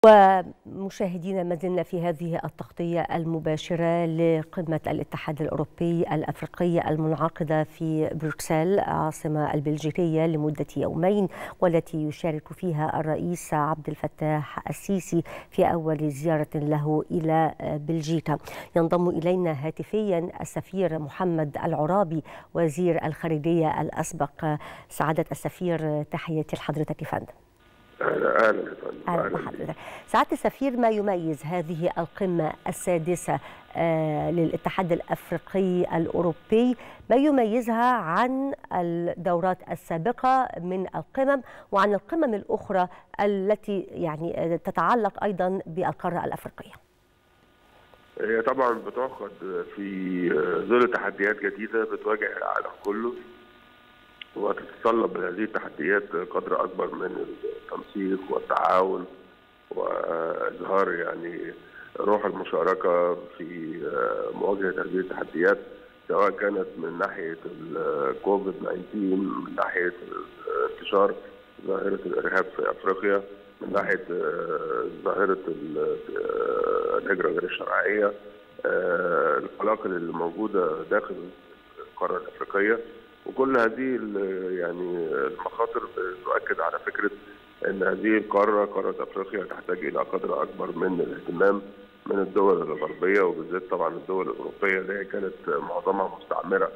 ومشاهدينا ما زلنا في هذه التغطية المباشرة لقمة الاتحاد الأوروبي الأفريقي المنعقدة في بروكسل عاصمة البلجيكية لمدة يومين والتي يشارك فيها الرئيس عبد الفتاح السيسي في أول زيارة له إلى بلجيكا ينضم إلينا هاتفيا السفير محمد العرابي وزير الخارجية الأسبق سعادة السفير تحياتي لحضرتك فندم اهلا اهلا اهلا بحضرتك سعاده السفير ما يميز هذه القمه السادسه آه للاتحاد الافريقي الاوروبي ما يميزها عن الدورات السابقه من القمم وعن القمم الاخرى التي يعني تتعلق ايضا بالقاره الافريقيه هي طبعا بتعقد في ظل تحديات جديده بتواجه العالم كله وتتطلب هذه التحديات قدر اكبر من التنسيق والتعاون واظهار يعني روح المشاركه في مواجهه هذه التحديات سواء كانت من ناحيه الكوفيد 19 من ناحيه انتشار ظاهره الارهاب في افريقيا من ناحيه ظاهره الهجره غير الشرعيه القلاقل اللي موجوده داخل القاره الافريقيه وكل هذه يعني المخاطر تؤكد على فكره ان هذه القاره قاره افريقيا تحتاج الى قدر اكبر من الاهتمام من الدول الغربيه وبالذات طبعا الدول الاوروبيه اللي هي كانت معظمها مستعمره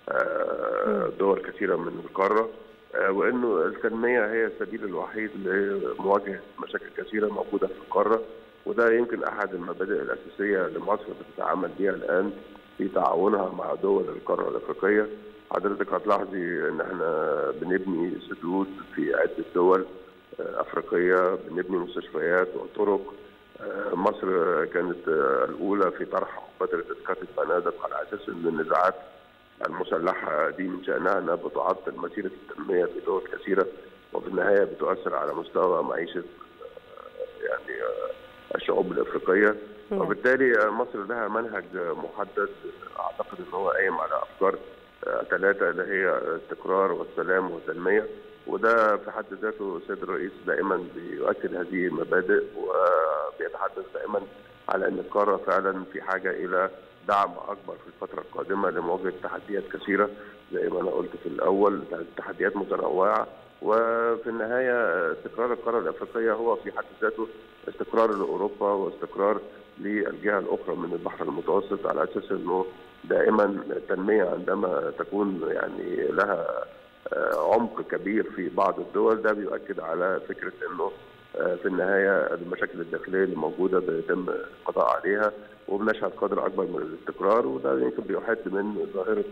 دول كثيره من القاره وانه التنميه هي السبيل الوحيد لمواجهه مشاكل كثيره موجوده في القاره وده يمكن احد المبادئ الاساسيه لمصر بتتعامل بها الان في تعاونها مع دول القاره الافريقيه حضرتك هتلاحظي ان احنا بنبني سدود في عده دول افريقيه بنبني مستشفيات وطرق مصر كانت الاولى في طرح مبادره اسقاط الفنادق على اساس ان النزاعات المسلحه دي من شانها انها بتعطل مسيره التنميه في دول كثيره وفي النهايه بتؤثر على مستوى معيشه يعني الشعوب الافريقيه وبالتالي مصر لها منهج محدد اعتقد ان هو قايم على افكار ثلاثة اللي هي الاستقرار والسلام والتنمية وده في حد ذاته السيد الرئيس دائما بيؤكد هذه المبادئ وبيتحدث دائما على ان القاره فعلا في حاجه الى دعم اكبر في الفتره القادمه لمواجهه تحديات كثيره زي ما انا قلت في الاول تحديات متنوعه وفي النهايه استقرار القاره الافريقيه هو في حد ذاته استقرار لاوروبا واستقرار للجهه الاخرى من البحر المتوسط على اساس انه دائما التنميه عندما تكون يعني لها عمق كبير في بعض الدول ده بيؤكد على فكره انه في النهايه المشاكل الداخليه اللي موجوده بيتم القضاء عليها وبنشهد قدر اكبر من الاستقرار وده يمكن بيحد من ظاهره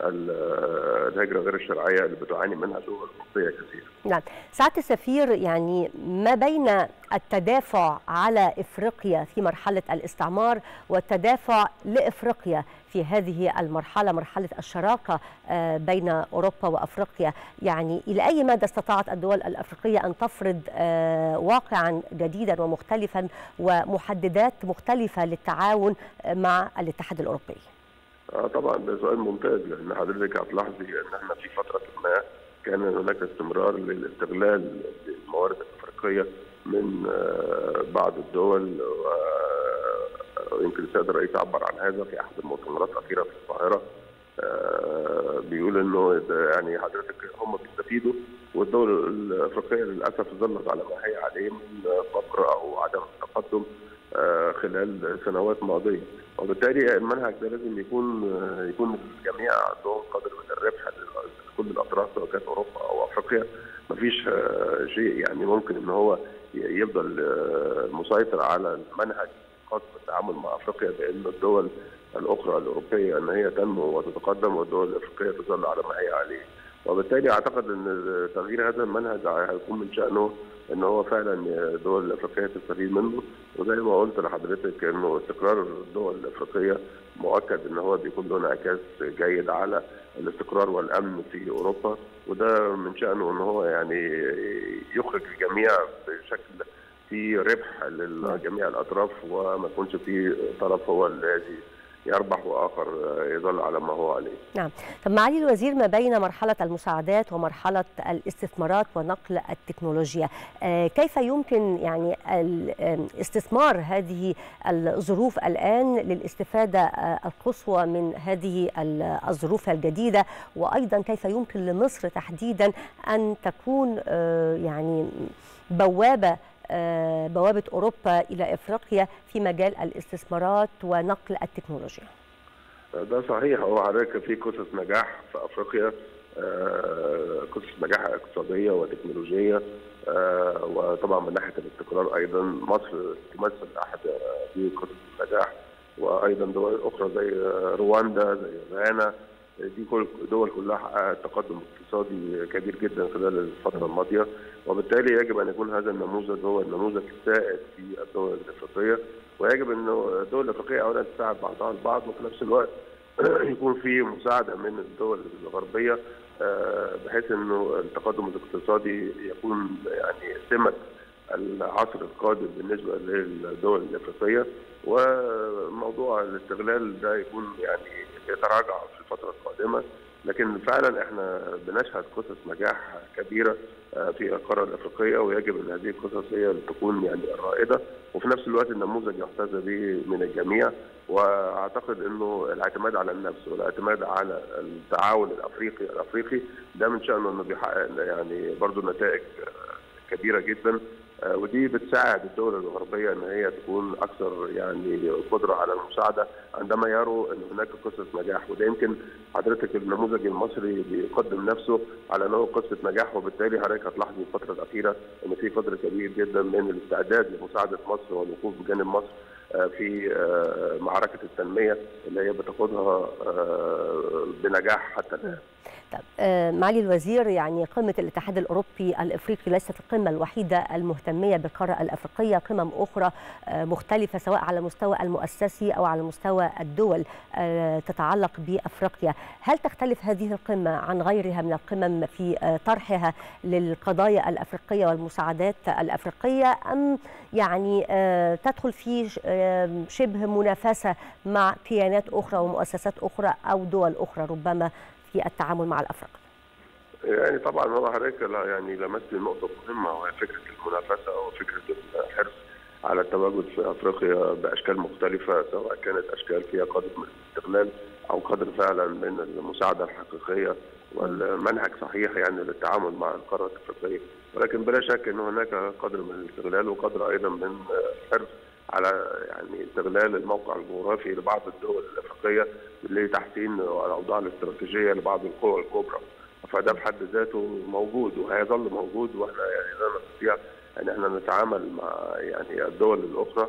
الهجره غير الشرعيه اللي بتعاني منها دول اوروبيه كثير. نعم، سعاده السفير يعني ما بين التدافع على افريقيا في مرحله الاستعمار والتدافع لافريقيا في هذه المرحله مرحله الشراكه بين اوروبا وافريقيا، يعني الى اي مدى استطاعت الدول الافريقيه ان تفرض واقعا جديدا ومختلفا ومحددات مختلفه للتعاون مع الاتحاد الاوروبي؟ آه طبعا ده سؤال ممتاز لان حضرتك هتلاحظي ان احنا في فتره ما كان هناك استمرار للاستغلال للموارد الافريقيه من آه بعض الدول ويمكن السيد الرئيس عبر عن هذا في احد المؤتمرات الاخيره في القاهره آه بيقول انه يعني حضرتك هم بيستفيدوا والدول الافريقيه للاسف ظلت على ما هي عليه من فقر او عدم التقدم خلال سنوات ماضيه وبالتالي المنهج ده لازم يكون يكون الجميع عندهم قدر من الربح لكل الاطراف سواء كانت اوروبا او افريقيا مفيش شيء يعني ممكن ان هو يفضل مسيطر على المنهج الخاص بالتعامل مع افريقيا بان الدول الاخرى الاوروبيه ان هي تنمو وتتقدم والدول الافريقيه تظل على ما هي عليه وبالتالي اعتقد ان تغيير هذا المنهج هيكون من شانه ان هو فعلا الدول الافريقيه تستفيد منه وزي ما قلت لحضرتك انه استقرار الدول الافريقيه مؤكد ان هو بيكون له انعكاس جيد على الاستقرار والامن في اوروبا وده من شانه ان هو يعني يخرج الجميع بشكل في ربح لجميع الاطراف وما يكونش في طرف هو الذي يربح واخر يظل على ما هو عليه. نعم، طب معالي الوزير ما بين مرحله المساعدات ومرحله الاستثمارات ونقل التكنولوجيا، كيف يمكن يعني استثمار هذه الظروف الان للاستفاده القصوى من هذه الظروف الجديده وايضا كيف يمكن لمصر تحديدا ان تكون يعني بوابه بوابه اوروبا الى افريقيا في مجال الاستثمارات ونقل التكنولوجيا. ده صحيح هو حضرتك في قصص نجاح في افريقيا قصص نجاح اقتصاديه وتكنولوجيه وطبعا من ناحيه الاستقرار ايضا مصر تمثل احد هذه قصص النجاح وايضا دول اخرى زي رواندا زي غانا دي كل دول كلها حققت تقدم اقتصادي كبير جدا خلال الفتره الماضيه وبالتالي يجب ان يكون هذا النموذج هو النموذج السائد في الدول الافريقيه ويجب انه الدول الافريقيه اولا تساعد بعضها البعض وفي نفس الوقت يكون في مساعده من الدول الغربيه بحيث انه التقدم الاقتصادي يكون يعني سمه العصر القادم بالنسبه للدول الافريقيه وموضوع الاستغلال ده يكون يعني يتراجع في الفتره القادمه لكن فعلا احنا بنشهد قصص نجاح كبيره في القاره الافريقيه ويجب ان هذه القصص هي اللي تكون يعني الرائده وفي نفس الوقت النموذج يحتذى به من الجميع واعتقد انه الاعتماد على النفس والاعتماد على التعاون الافريقي الافريقي ده من شانه انه بيحقق يعني برضه نتائج كبيره جدا ودي بتساعد الدول الغربيه ان هي تكون اكثر يعني قدره على المساعده عندما يروا ان هناك قصص نجاح وده يمكن حضرتك النموذج المصري بيقدم نفسه على انه قصه نجاح وبالتالي حضرتك هتلاحظي الفتره الاخيره ان في قدر كبير جدا من الاستعداد لمساعده مصر والوقوف بجانب مصر في معركه التنميه اللي هي بتاخدها بنجاح حتى الان. طب معالي الوزير يعني قمة الاتحاد الأوروبي الإفريقي ليست القمة الوحيدة المهتمية بالقارة الأفريقية قمم أخرى مختلفة سواء على المستوى المؤسسي أو على مستوى الدول تتعلق بأفريقيا هل تختلف هذه القمة عن غيرها من القمم في طرحها للقضايا الأفريقية والمساعدات الأفريقية أم يعني تدخل في شبه منافسة مع كيانات أخرى ومؤسسات أخرى أو دول أخرى ربما في التعامل مع الافارقه؟ يعني طبعا هو حضرتك يعني لمست نقطه مهمه وهي فكره المنافسه وفكره الحرص على التواجد في افريقيا باشكال مختلفه سواء كانت اشكال فيها قدر من الاستغلال او قدر فعلا من المساعده الحقيقيه والمنهج صحيح يعني للتعامل مع القاره الافريقيه ولكن بلا شك ان هناك قدر من الاستغلال وقدر ايضا من الحرص على يعني استغلال الموقع الجغرافي لبعض الدول الافريقيه لتحسين الاوضاع الاستراتيجيه لبعض القوى الكبرى فده بحد ذاته موجود وهيظل موجود واحنا يعني لا نستطيع ان احنا نتعامل مع يعني الدول الاخرى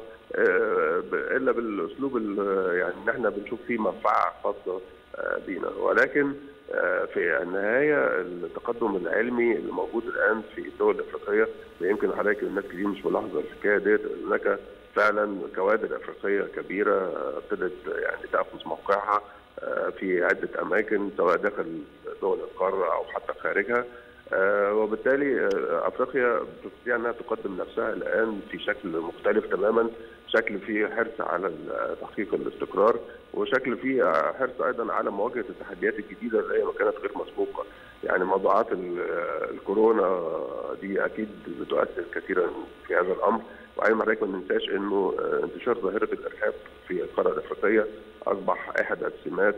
الا بالاسلوب يعني ان احنا بنشوف فيه منفعه خاصه بينا ولكن في النهايه التقدم العلمي اللي موجود الان في الدول الافريقيه ويمكن حضرتك الناس كتير مش ملاحظه الحكايه ديت هناك فعلا كوادر افريقيه كبيره ابتدت يعني تاخذ موقعها في عده اماكن سواء داخل دول القاره او حتى خارجها وبالتالي افريقيا تستطيع انها تقدم نفسها الان في شكل مختلف تماما شكل فيه حرص على تحقيق الاستقرار وشكل فيه حرص ايضا على مواجهه التحديات الجديده اللي هي كانت غير مسبوقه يعني موضوعات الكورونا دي اكيد بتؤثر كثيرا في هذا الامر وعلى حضرتك ما ننساش انه انتشار ظاهره الارهاب في القاره الافريقيه اصبح احد السمات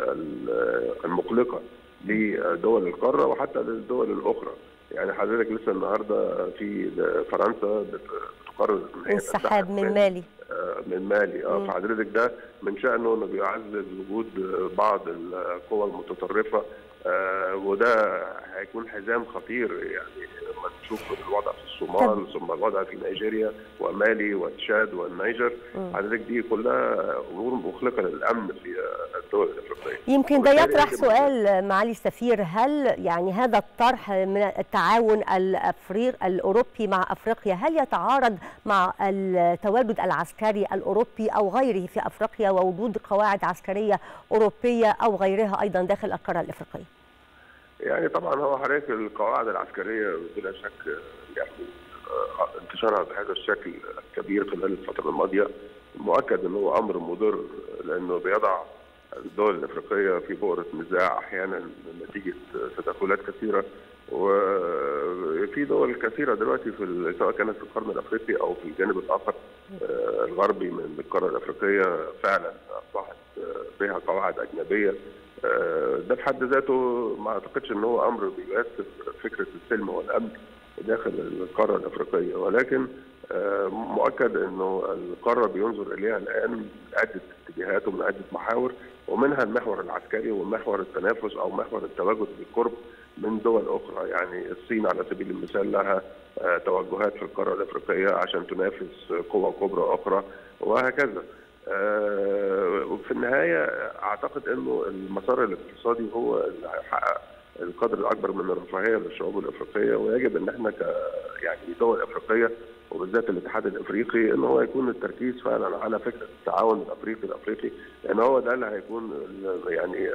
المقلقه لدول القاره وحتى للدول الاخرى يعني حضرتك لسه النهارده في فرنسا بتقرر انسحاب من مالي من مالي اه فحضرتك ده من شانه انه بيعزز وجود بعض القوى المتطرفه آه وده هيكون حزام خطير يعني لما نشوف الوضع في الصومال ثم الوضع في نيجيريا ومالي وتشاد والنيجر حضرتك دي كلها امور مخلقه للامن في الدول الافريقيه يمكن ده يطرح سؤال معالي السفير هل يعني هذا الطرح من التعاون الافريق الاوروبي مع افريقيا هل يتعارض مع التواجد العسكري الاوروبي او غيره في افريقيا ووجود قواعد عسكريه اوروبيه او غيرها ايضا داخل القاره الافريقيه؟ يعني طبعا هو حضرتك القواعد العسكريه بلا شك يعني انتشارها بهذا الشكل الكبير خلال الفتره الماضيه مؤكد ان هو امر مضر لانه بيضع الدول الافريقيه في بؤره نزاع احيانا نتيجه تدخلات كثيره وفي دول كثيره دلوقتي في سواء كانت في القرن الافريقي او في الجانب الاخر الغربي من القاره الافريقيه فعلا اصبحت بها قواعد اجنبيه ده في حد ذاته ما اعتقدش ان هو امر بيؤثر فكره السلم والامن داخل القاره الافريقيه ولكن مؤكد انه القاره بينظر اليها الان من عده اتجاهات ومن عده محاور ومنها المحور العسكري ومحور التنافس او محور التواجد بالقرب من دول اخرى يعني الصين على سبيل المثال لها توجهات في القاره الافريقيه عشان تنافس قوى كبرى اخرى وهكذا وفي النهايه اعتقد انه المسار الاقتصادي هو اللي هيحقق القدر الاكبر من الرفاهيه للشعوب الافريقيه ويجب ان احنا ك يعني دول افريقيه وبالذات الاتحاد الافريقي ان هو يكون التركيز فعلا على فكره التعاون الافريقي الافريقي لان هو ده اللي هيكون يعني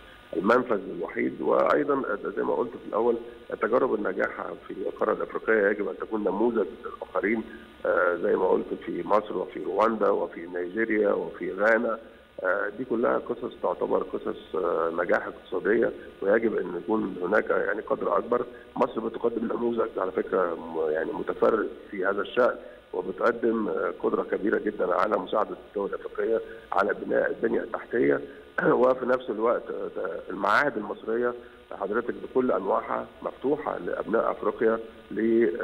المنفذ الوحيد وايضا زي ما قلت في الاول التجارب الناجحه في القاره الافريقيه يجب ان تكون نموذج للاخرين زي ما قلت في مصر وفي رواندا وفي نيجيريا وفي غانا دي كلها قصص تعتبر قصص نجاح اقتصاديه ويجب ان يكون هناك يعني قدر اكبر مصر بتقدم نموذج على فكره يعني متفرد في هذا الشان وبتقدم قدره كبيره جدا على مساعده الدول الافريقيه على بناء البنيه التحتيه وفي نفس الوقت المعاهد المصريه حضرتك بكل انواعها مفتوحه لابناء افريقيا ل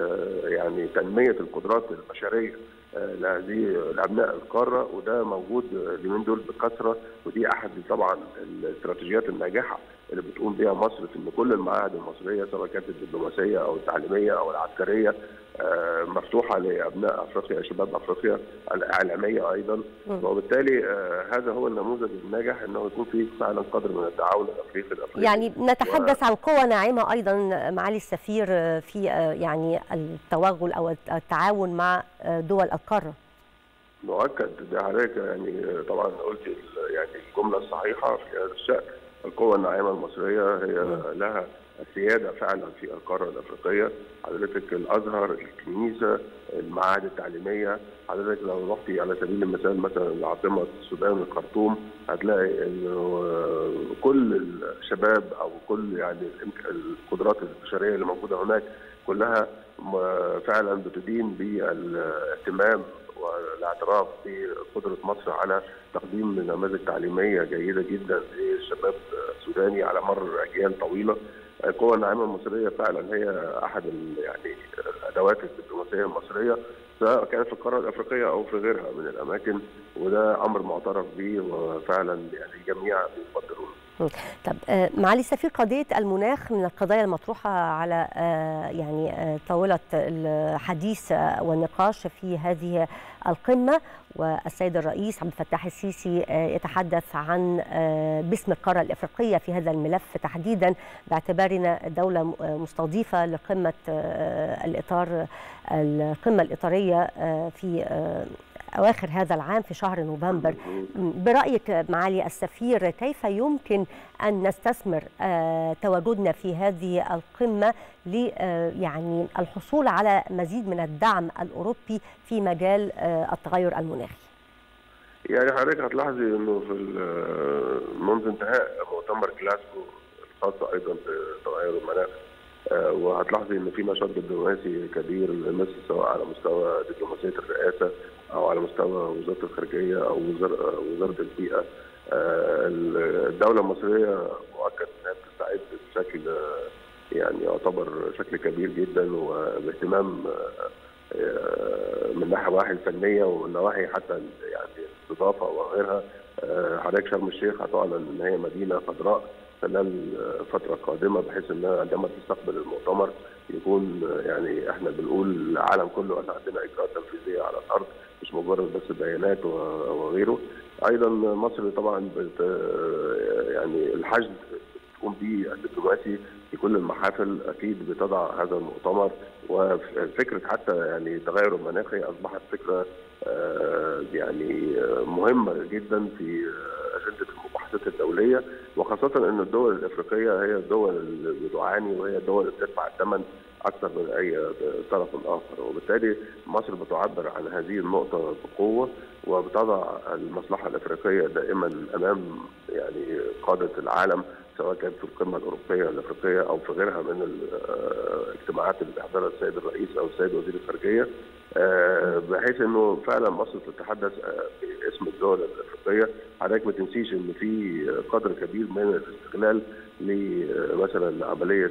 يعني تنميه القدرات البشريه لهذه لابناء القاره وده موجود اليومين دول بكثره ودي احد طبعا الاستراتيجيات الناجحه اللي بتقوم بها مصر في ان كل المعاهد المصريه سواء كانت الدبلوماسيه او التعليميه او العسكريه مفتوحه لابناء افريقيا شباب افريقيا الاعلاميه ايضا وبالتالي هذا هو النموذج الناجح انه يكون في فعلا قدر من التعاون الافريقي الافريقي يعني نتحدث و... عن قوه ناعمه ايضا معالي السفير في يعني التوغل او التعاون مع دول القاره مؤكد ده حضرتك يعني طبعا قلت يعني الجمله الصحيحه في هذا الشان القوة الناعمة المصرية هي لها السيادة فعلا في القارة الأفريقية حضرتك الأزهر الكنيسة المعاهد التعليمية حضرتك لو رحتي على سبيل المثال مثلا لعاصمة السودان الخرطوم هتلاقي انه كل الشباب او كل يعني القدرات البشرية اللي موجودة هناك كلها فعلا بتدين بالاهتمام والاعتراف بقدره مصر على تقديم نماذج تعليميه جيده جدا للشباب السوداني على مر اجيال طويله. القوى الناعمه المصريه فعلا هي احد يعني الادوات الدبلوماسيه المصريه سواء كانت في القاره الافريقيه او في غيرها من الاماكن وده امر معترف به وفعلا يعني الجميع بيقدرونه. طب معالي السفير قضيه المناخ من القضايا المطروحه على يعني طاوله الحديث والنقاش في هذه القمه والسيد الرئيس عبد الفتاح السيسي يتحدث عن باسم القاره الافريقيه في هذا الملف تحديدا باعتبارنا دوله مستضيفه لقمه الاطار القمه الاطاريه في اواخر هذا العام في شهر نوفمبر برايك معالي السفير كيف يمكن ان نستثمر تواجدنا في هذه القمه ل يعني الحصول على مزيد من الدعم الاوروبي في مجال التغير المناخي يعني حضرتك هتلاحظي انه في منذ انتهاء مؤتمر جلاسكو الخاص ايضا بتغير المناخ وهتلاحظي ان في نشاط دبلوماسي كبير لمصر سواء على مستوى دبلوماسيه الرئاسه او على مستوى وزاره الخارجيه او وزاره البيئه الدوله المصريه مؤكد انها بتستعد بشكل يعني يعتبر شكل كبير جدا وباهتمام من ناحيه واحد فنيه ومن نواحي حتى يعني الاستضافه وغيرها حضرتك شرم الشيخ هتعلن ان هي مدينه خضراء خلال فتره قادمه بحيث انها عندما تستقبل المؤتمر يكون يعني احنا بنقول للعالم كله ان عندنا اجراءات تنفيذيه على الارض مش مجرد بس بيانات وغيره ايضا مصر طبعا بت يعني الحشد بتقوم به الدبلوماسي في كل المحافل اكيد بتضع هذا المؤتمر وفكره حتى يعني التغير المناخي اصبحت فكره يعني مهمه جدا في اجنده المباحثات الدوليه وخاصه ان الدول الافريقيه هي الدول اللي بتعاني وهي الدول اللي بتدفع الثمن اكثر من اي طرف اخر وبالتالي مصر بتعبر عن هذه النقطه بقوه وبتضع المصلحه الافريقيه دائما امام يعني قاده العالم سواء كانت في القمه الاوروبيه الافريقيه او في غيرها من الاجتماعات اللي بيحضرها السيد الرئيس او السيد وزير الخارجيه بحيث انه فعلا مصر تتحدث باسم الدول الافريقيه حضرتك ما تنسيش ان في قدر كبير من الاستغلال لمثلا عمليه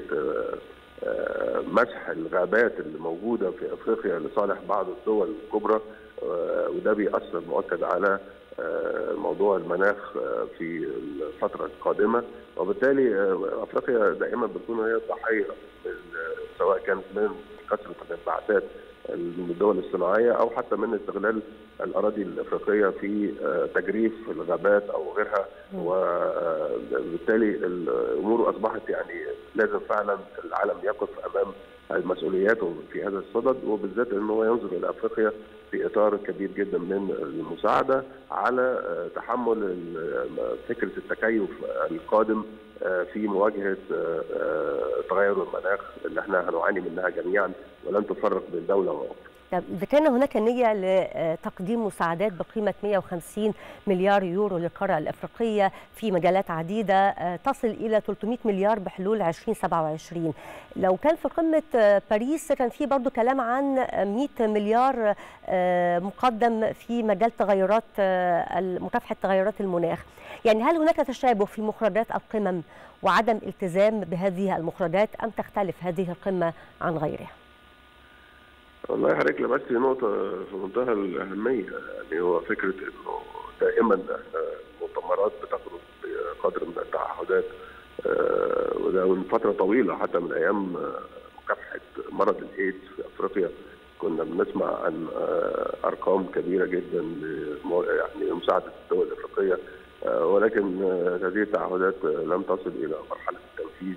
مسح الغابات اللي موجوده في افريقيا لصالح بعض الدول الكبرى وده بيأثر مؤكد على موضوع المناخ في الفتره القادمه وبالتالي افريقيا دائما بتكون هي الضحيه سواء كانت من كثره الانبعاثات من الدول الصناعيه او حتى من استغلال الاراضي الافريقيه في تجريف الغابات او غيرها وبالتالي الامور اصبحت يعني لازم فعلا العالم يقف امام مسؤولياته في هذا الصدد وبالذات انه ينظر الى افريقيا في اطار كبير جدا من المساعده على تحمل فكره التكيف القادم في مواجهه تغير المناخ اللي احنا هنعاني منها جميعا ولن تفرق بين دوله واخرى. طب إذا كان هناك نية لتقديم مساعدات بقيمة 150 مليار يورو للقارة الأفريقية في مجالات عديدة تصل إلى 300 مليار بحلول 2027 لو كان في قمة باريس كان في برضو كلام عن 100 مليار مقدم في مجال تغيرات مكافحة تغيرات المناخ يعني هل هناك تشابه في مخرجات القمم وعدم التزام بهذه المخرجات أم تختلف هذه القمة عن غيرها؟ والله حضرتك لمست نقطة في منتهى الأهمية يعني هو فكرة إنه دائما المؤتمرات بتخرج بقدر من التعهدات وده من فترة طويلة حتى من أيام مكافحة مرض الإيدز في أفريقيا كنا بنسمع عن أرقام كبيرة جدا يعني لمساعدة الدول الأفريقية ولكن هذه التعهدات لم تصل إلى مرحلة التنفيذ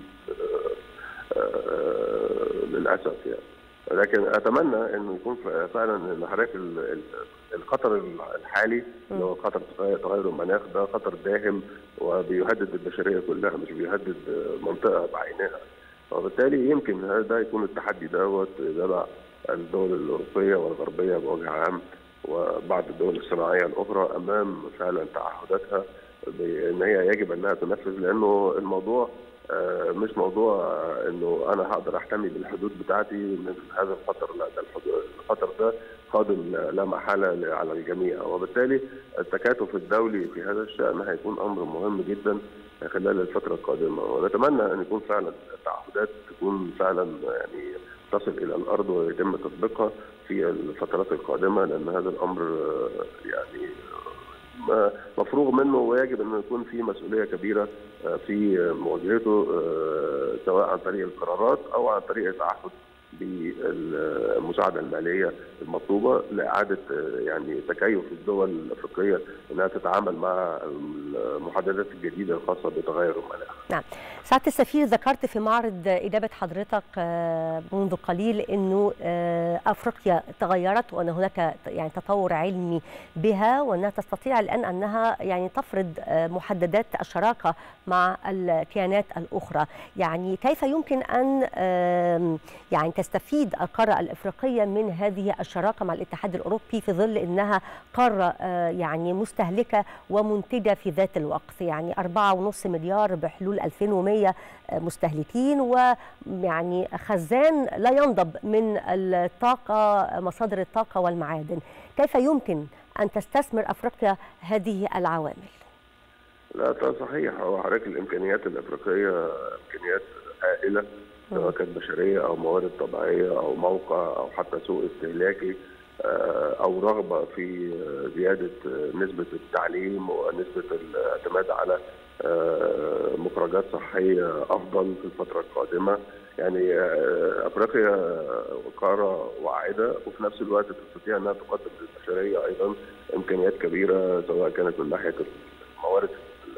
للأسف يعني. لكن اتمنى انه يكون فعلا ان حضرتك الخطر الحالي اللي هو خطر تغير المناخ ده خطر داهم وبيهدد البشريه كلها مش بيهدد منطقه بعينها وبالتالي يمكن هذا يكون التحدي دوت يضع الدول الاوروبيه والغربيه بوجه عام وبعض الدول الصناعيه الاخرى امام فعلا تعهداتها بان هي يجب انها تنفذ لانه الموضوع مش موضوع انه انا هقدر احتمي بالحدود بتاعتي من هذا الخطر لا ده الخطر ده قادم لا محاله على الجميع وبالتالي التكاتف الدولي في هذا الشان هيكون امر مهم جدا خلال الفتره القادمه ونتمنى ان يكون فعلا التعهدات تكون فعلا يعني تصل الى الارض ويتم تطبيقها في الفترات القادمه لان هذا الامر يعني مفروغ منه ويجب ان يكون في مسؤوليه كبيره في مواجهته سواء عن طريق القرارات او عن طريق التعهد بالمساعده الماليه المطلوبه لاعاده يعني تكيف الدول الافريقيه انها تتعامل مع المحددات الجديده الخاصه بتغير المناخ. نعم. سعاده السفير ذكرت في معرض اجابه حضرتك منذ قليل انه افريقيا تغيرت وان هناك يعني تطور علمي بها وانها تستطيع الان انها يعني تفرض محددات الشراكه مع الكيانات الاخرى، يعني كيف يمكن ان يعني تستفيد القاره الافريقيه من هذه الشراكه مع الاتحاد الاوروبي في ظل انها قاره يعني مستهلكه ومنتجه في ذات الوقت يعني 4.5 مليار بحلول 2100 مستهلكين ويعني خزان لا ينضب من الطاقه مصادر الطاقه والمعادن كيف يمكن ان تستثمر افريقيا هذه العوامل لا ده صحيح هو حضرتك الامكانيات الافريقيه امكانيات هائله سواء كانت بشريه او موارد طبيعيه او موقع او حتى سوق استهلاكي او رغبه في زياده نسبه التعليم ونسبه الاعتماد على مخرجات صحيه افضل في الفتره القادمه يعني افريقيا قاره واعده وفي نفس الوقت تستطيع انها تقدم للبشريه ايضا امكانيات كبيره سواء كانت من ناحيه الموارد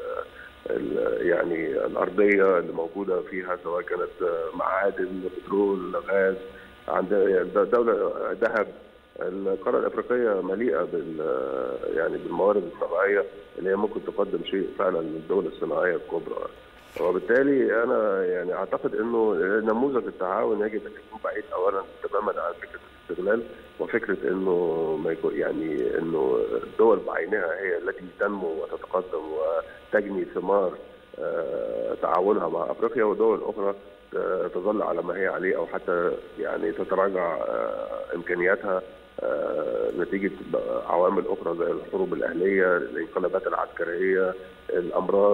يعني الارضيه اللي موجوده فيها سواء كانت معادن بترول غاز عندها دوله ذهب القاره الافريقيه مليئه بال يعني بالموارد الطبيعيه اللي هي ممكن تقدم شيء فعلا للدول الصناعيه الكبرى وبالتالي انا يعني اعتقد انه نموذج التعاون يجب ان يكون بعيد اولا تماما عن فكره الاستغلال وفكره انه ما يكون يعني انه الدول بعينها هي التي تنمو وتتقدم وتجني ثمار تعاونها مع افريقيا ودول اخرى تظل على ما هي عليه او حتى يعني تتراجع امكانياتها نتيجه عوامل اخرى زي الحروب الاهليه، الانقلابات العسكريه، الامراض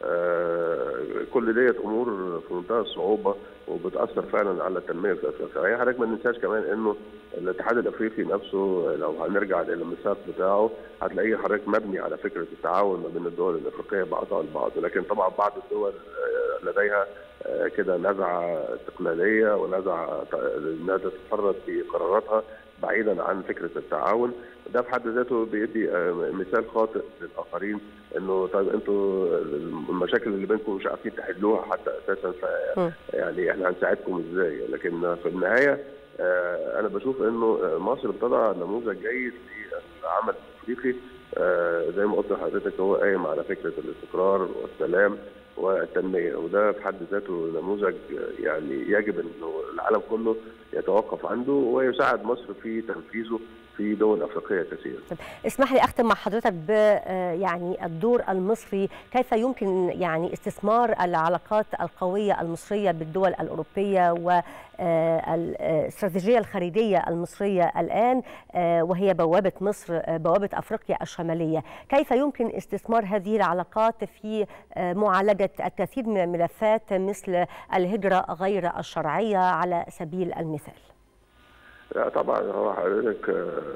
كل ديت امور في منتهى الصعوبه وبتاثر فعلا على التنميه في افريقيا، هي حضرتك ما ننساش كمان انه الاتحاد الافريقي نفسه لو هنرجع الى الميثاق بتاعه هتلاقيه حضرتك مبني على فكره التعاون ما بين الدول الافريقيه بعضها البعض، لكن طبعا بعض الدول لديها كده نزعه استقلاليه ونزعه انها تتفرد في قراراتها بعيدا عن فكره التعاون ده في حد ذاته بيدي مثال خاطئ للاخرين انه طيب انتوا المشاكل اللي بينكم مش عارفين تحلوها حتى اساسا ف يعني احنا هنساعدكم ازاي لكن في النهايه انا بشوف انه مصر بتضع نموذج جيد للعمل الافريقي زي ما قلت لحضرتك هو قايم على فكره الاستقرار والسلام والتنميه وده في حد ذاته نموذج يعني يجب انه العالم كله يتوقف عنده ويساعد مصر في تنفيذه في دول افريقيه كثيره. اسمح لي اختم مع حضرتك ب يعني الدور المصري كيف يمكن يعني استثمار العلاقات القويه المصريه بالدول الاوروبيه والاستراتيجيه الخارجيه المصريه الان وهي بوابه مصر بوابه افريقيا الشماليه، كيف يمكن استثمار هذه العلاقات في معالجه الكثير من الملفات مثل الهجره غير الشرعيه على سبيل المثال؟ لا طبعا هو حضرتك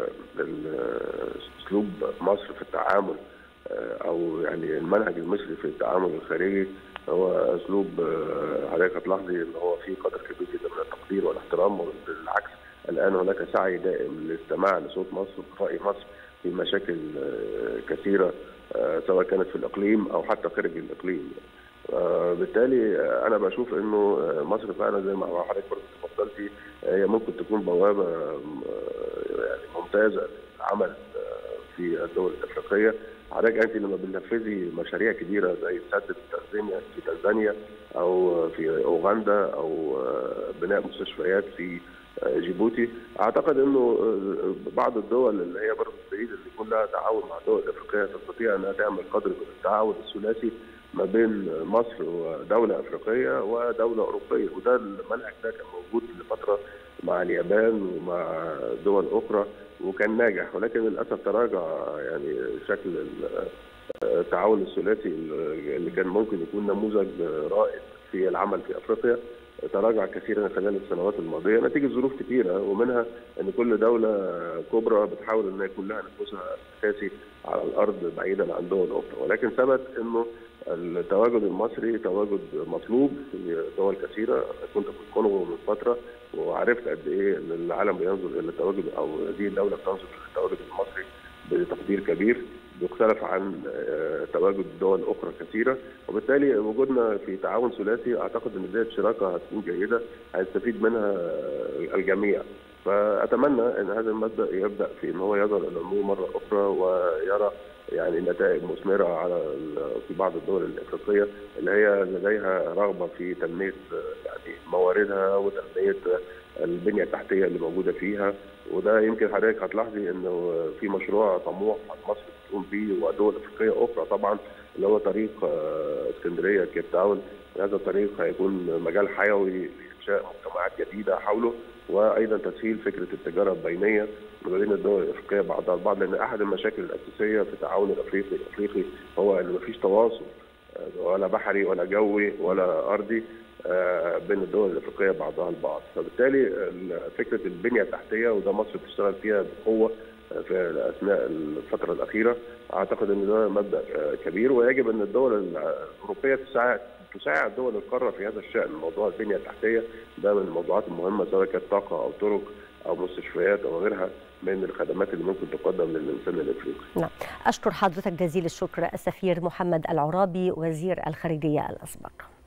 اسلوب مصر في التعامل او يعني المنهج المصري في التعامل الخارجي هو اسلوب حضرتك هتلاحظي ان هو فيه قدر كبير جدا من التقدير والاحترام وبالعكس الان هناك سعي دائم للاستماع لصوت مصر وراي مصر في مشاكل كثيره سواء كانت في الاقليم او حتى خارج الاقليم. بالتالي انا بشوف انه مصر فعلا زي ما حضرتك برضه اتفضلتي هي ممكن تكون بوابه يعني ممتازه للعمل في الدول الافريقيه حضرتك انت لما بتنفذي مشاريع كبيره زي سد تنزانيا في تنزانيا او في اوغندا او بناء مستشفيات في جيبوتي اعتقد انه بعض الدول اللي هي برضه تريد ان يكون لها تعاون مع الدول الافريقيه تستطيع انها تعمل قدر من التعاون الثلاثي ما بين مصر ودولة أفريقية ودولة أوروبية وده المنهج ده كان موجود لفترة مع اليابان ومع دول أخرى وكان ناجح ولكن للأسف تراجع يعني شكل التعاون الثلاثي اللي كان ممكن يكون نموذج رائد في العمل في أفريقيا تراجع كثيرا خلال السنوات الماضيه نتيجه ظروف كثيره ومنها ان كل دوله كبرى بتحاول ان يكون لها نفوذها الاساسي على الارض بعيدا عن دول اخرى ولكن ثبت انه التواجد المصري تواجد مطلوب في دول كثيره كنت في الكونغو من فتره وعرفت قد ايه ان العالم بينظر الى التواجد او هذه الدوله بتنظر الى التواجد المصري بتقدير كبير بيختلف عن تواجد دول اخرى كثيره وبالتالي وجودنا في تعاون ثلاثي اعتقد ان ديت شراكه هتكون جيده هيستفيد منها الجميع فاتمنى ان هذا المبدا يبدا في ان هو يظهر الامور مره اخرى ويرى يعني نتائج مثمره على في بعض الدول الافريقيه اللي هي لديها رغبه في تنميه يعني مواردها وتنميه البنيه التحتيه اللي موجوده فيها وده يمكن حضرتك هتلاحظي انه في مشروع طموح مصر بتقوم بيه ودول افريقيه اخرى طبعا اللي هو طريق اسكندريه كيب تاون هذا الطريق هيكون مجال حيوي لانشاء مجتمعات جديده حوله وايضا تسهيل فكره التجاره البينيه ما بين الدول الافريقيه بعضها البعض لان احد المشاكل الاساسيه في التعاون الافريقي الافريقي هو ان مفيش تواصل ولا بحري ولا جوي ولا ارضي بين الدول الافريقيه بعضها البعض فبالتالي فكره البنيه التحتيه وده مصر بتشتغل فيها بقوه في اثناء الفتره الاخيره اعتقد ان ده مبدا كبير ويجب ان الدول الاوروبيه تساعد تساعد دول القاره في هذا الشان موضوع البنيه التحتيه ده من الموضوعات المهمه سواء كانت طاقه او طرق او مستشفيات او غيرها من الخدمات اللي ممكن تقدم للانسان الافريقي. نعم، اشكر حضرتك جزيل الشكر السفير محمد العرابي وزير الخارجيه الاسبق.